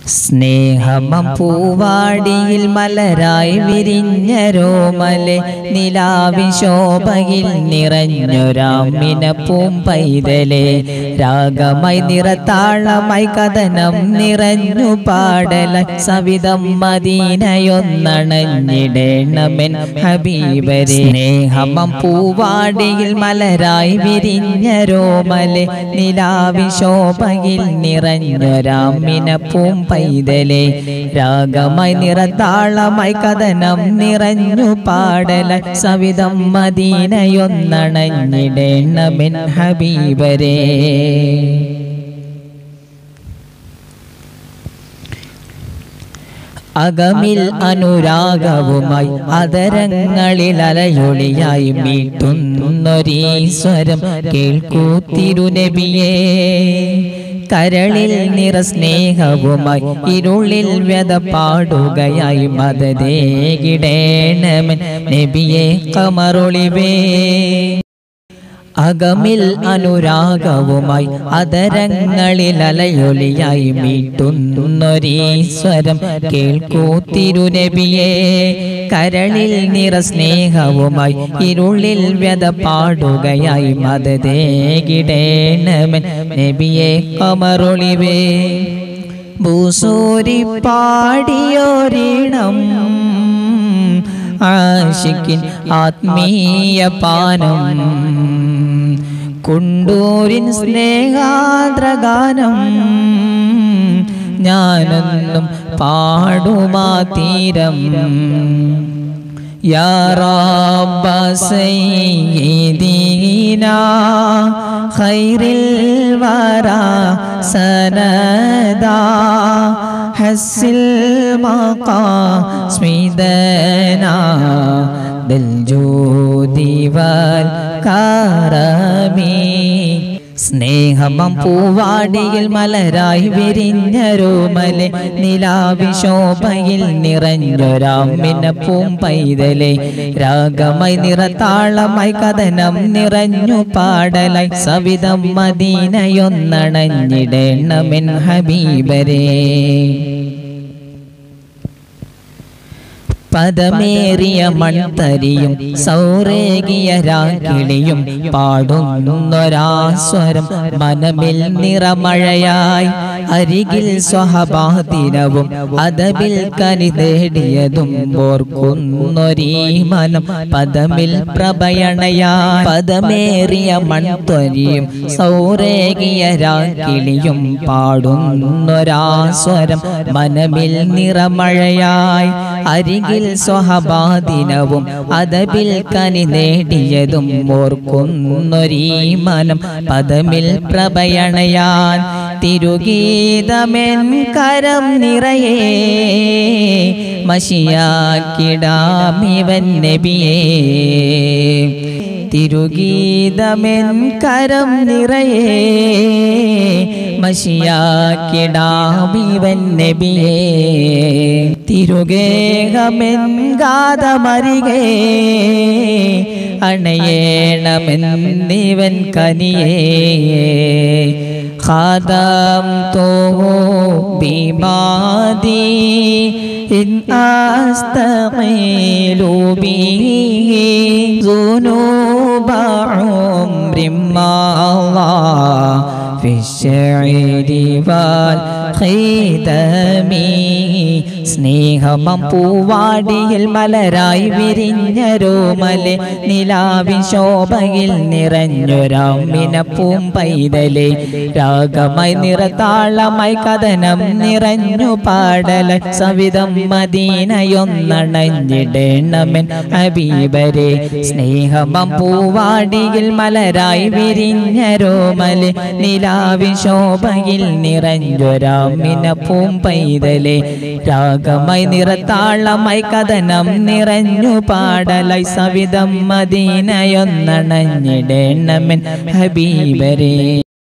സ്നേഹമം പൂവാടിയിൽ മലരായി വിരിഞ്ഞ രോമലെ നിലാവിശോഭയിൽ നിറഞ്ഞൊരാമിന പൂമ്പൈതലെ രാഗമായി നിറത്താളമായി കഥനം നിറഞ്ഞു പാടല സവിതം മദീനയൊന്നണഞ്ഞിടേണമെൻ ഹബീബരെ സ്നേഹമം പൂവാടിയിൽ മലരായി വിരിഞ്ഞ രോമലെ നിലാവിശോഭയിൽ നിറഞ്ഞൊരാമിന പൂമ്പൈതലെ രാഗമായി നിറത്താളമായി കഥനം നിറഞ്ഞു പാടല സവിതം മദീനയൊന്നണഞ്ഞിടേണമെൻ ഹബീബരേ അകമിൽ അനുരാഗവുമായി അതരങ്ങളിൽ അലയൊളിയായി മീട്ടുന്നൊരീശ്വരം കേൾക്കൂ തിരുനബിയേ കരളിൽ നിറസ്നേഹവുമായി ഇരുളിൽ വ്യത പാടുകയായി മതദേകിടേണമൻ നബിയെ കമറൊളിവേ അകമിൽ അനുരാഗവുമായി അതരങ്ങളിൽ അലയൊലിയായി മീട്ടുന്നൊരീശ്വരം കേൾക്കൂ തിരുനബിയെ കരളിൽ നിറസ്നേഹവുമായി ഇരുളിൽ വ്യത പാടുകയായി മതദേകിടേണമൻ നബിയെ കമറൊളിവേ ഭൂസൂരി പാടിയോരീണം ആശിക്കിൻ ആത്മീയ പാനം കുണ്ടൂരിൻ സ്നേഹാദ്രഗാനം ഞാനൊന്നും പാടുമാ തീരം يا رب سيدنا خير الورى سندا حسن المقاصدنا بالجود والكرم സ്നേഹമം പൂവാടിയിൽ മലരായി വിരിഞ്ഞ രോമലെ നിലാവിശോഭയിൽ നിറഞ്ഞൊരാമിന പൂമ്പൈതലെ രാഗമായി നിറത്താളമായി കഥനം നിറഞ്ഞു പാടലായി സവിതം മദീനയൊന്നണഞ്ഞിടേണമെൻ ഹബീബരേ പദമേറിയ മൺതരിയും സൗരേകിയ രാക്കിളിയും പാടുന്നൊരാസ്വരം മനമിൽ നിറമഴയായി അരികിൽ സ്വഹബാദിനവും അതബിൽ കനി നേടിയതും ഓർക്കുന്നൊരീ മനം പദമിൽ പ്രഭയണയായി പദമേറിയ മൺത്വരിയും സൗരേകിയ രാക്കിളിയും പാടുന്നൊരാസ്വരം മനമിൽ നിറമഴയായി അരികിൽ സ്വഹബാദിനവും അതബിൽ കനി നേടിയതും ഓർക്കുന്നൊരീ മനം പദമിൽ പ്രഭയണയാൻ തിരുഗീതമെൻ കരം നിറയെ മഷിയാക്കിടാമിവൻ നബിയേ തിരുഗീതമെൻ കരം നിറയെ മഷിയാക്കിടാമിവൻ നബിയേ തിരുഗേഹമെൻ ഗാതമരികേ അണയേണമെന്നിവൻ കനിയേ خدمته بمادي إن أستقيل به ذنوب عمر ما الله في الشعر والخدم സ്നേഹമം പൂവാടിയിൽ മലരായി വിരിഞ്ഞ രോമലെ നിലാവിൻ ശോഭയിൽ നിറഞ്ഞൊരാമിന പൂമ്പൈതലെ രാഗമായി നിറത്താളമായി കഥനം നിറഞ്ഞു പാടല സവിതം മദീനയൊന്നണഞ്ഞിടേണമെൻ ഹബീബരെ സ്നേഹമം പൂവാടിയിൽ മലരായി വിരിഞ്ഞ രോമലെ നിലാവിൻ ശോഭയിൽ നിറഞ്ഞൊരാമിന പൂമ്പൈതലെ രാഗമായി നിറത്താളമായി കഥനം നിറഞ്ഞു പാടലായി സവിതം മദീനയൊന്നണഞ്ഞിടേണമെൻ ഹബീബരേ